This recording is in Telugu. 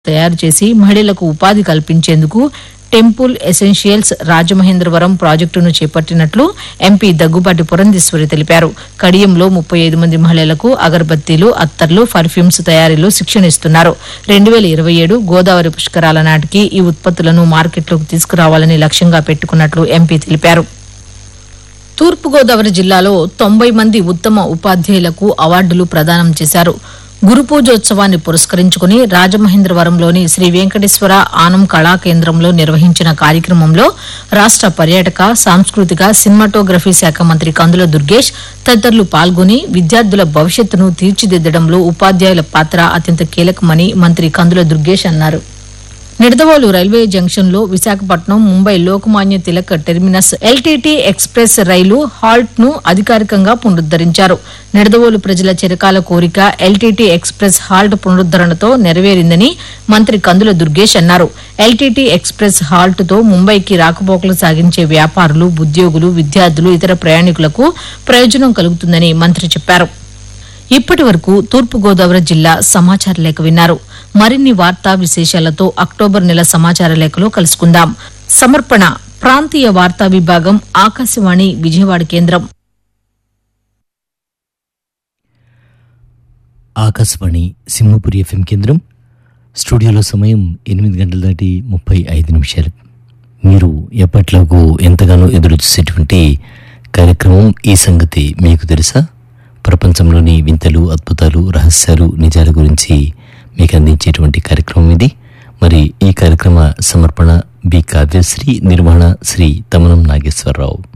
తయారు చేసి మహిళలకు ఉపాధి కల్పించేందుకు టెంపుల్ ఎసెన్షియల్స్ రాజమహేంద్రవరం ప్రాజెక్టును చేపట్టినట్లు ఎంపీ దగ్గుబాటి పురంధేశ్వరి తెలిపారు కడియంలో ముప్పై ఐదు మంది మహిళలకు అగరబత్తీలు అత్తర్లు పర్ఫ్యూమ్స్ తయారీలో శిక్షణ ఇస్తున్నారు రెండు వేల ఇరవై ఏడు గోదావరి పుష్కరాల నాటికి ఈ ఉత్పత్తులను మార్కెట్లోకి తీసుకురావాలని లక్ష్యంగా పెట్టుకున్నట్లు ఎంపీ తెలిపారు తూర్పుగోదావరి జిల్లాలో తొంభై మంది ఉత్తమ ఉపాధ్యాయులకు అవార్డులు ప్రదానం చేశారు గురు పూజోత్సవాన్ని పురస్కరించుకుని రాజమహేంద్రవరంలోని శ్రీ వెంకటేశ్వర ఆనం కళా కేంద్రంలో నిర్వహించిన కార్యక్రమంలో రాష్ట పర్యాటక సాంస్కృతిక సినిమాటోగ్రఫీ శాఖ మంత్రి కందుల దుర్గేష్ తదితరులు పాల్గొని విద్యార్థుల భవిష్యత్తును తీర్చిదిద్దడంలో ఉపాధ్యాయుల పాత్ర అత్యంత కీలకమని మంత్రి కందుల దుర్గేష్ అన్నారు నిడదవోలు రైల్వే జంక్షన్ లో Visakhapatnam Mumbai Lokmanya Tilak terminus LTT express రైలు హాల్ట్ ను అధికారికంగా పునరుద్దరించారు నిడదవోలు ప్రజల చిరకాల కోరిక ఎల్టీటీ ఎక్స్ప్రెస్ హాల్ట్ పునరుద్దరణతో నెరవేరిందని మంత్రి కందుల దుర్గేష్ అన్నారు ఎల్టీటీ ఎక్స్ప్రెస్ హాల్ట్ తో ముంబైకి రాకపోకలు సాగించే వ్యాపారులు ఉద్యోగులు విద్యార్థులు ఇతర ప్రయాణికులకు ప్రయోజనం కలుగుతుందని మంత్రి చెప్పారు ఇప్పటి వరకు తూర్పుగోదావరి జిల్లా సమాచార లేఖ విన్నారు మరిన్ని వార్తా విశేషాలతో అక్టోబర్ నెల సమాచార లేఖలో కలుసుకుందాం సమర్పణ ప్రాంతీయ వార్తా విభాగం ఆకాశవాణి విజయవాడ కేంద్రం ఆకాశవాణి సింహపురి ఎఫ్ఎం కేంద్రం స్టూడియోలో సమయం ఎనిమిది గంటల దాటి ముప్పై ఐదు నిమిషాలు మీరు ఎప్పట్లాగూ ఎంతగానో ఎదురు చూసేటువంటి కార్యక్రమం ఈ సంగతి మీకు తెలుసా ప్రపంచంలోని వింతలు అద్భుతాలు రహస్యాలు నిజాల గురించి మీకు అందించేటువంటి కార్యక్రమం ఇది మరి ఈ కార్యక్రమ సమర్పణ బి కావ్యశ్రీ నిర్వహణ శ్రీ తమనం నాగేశ్వరరావు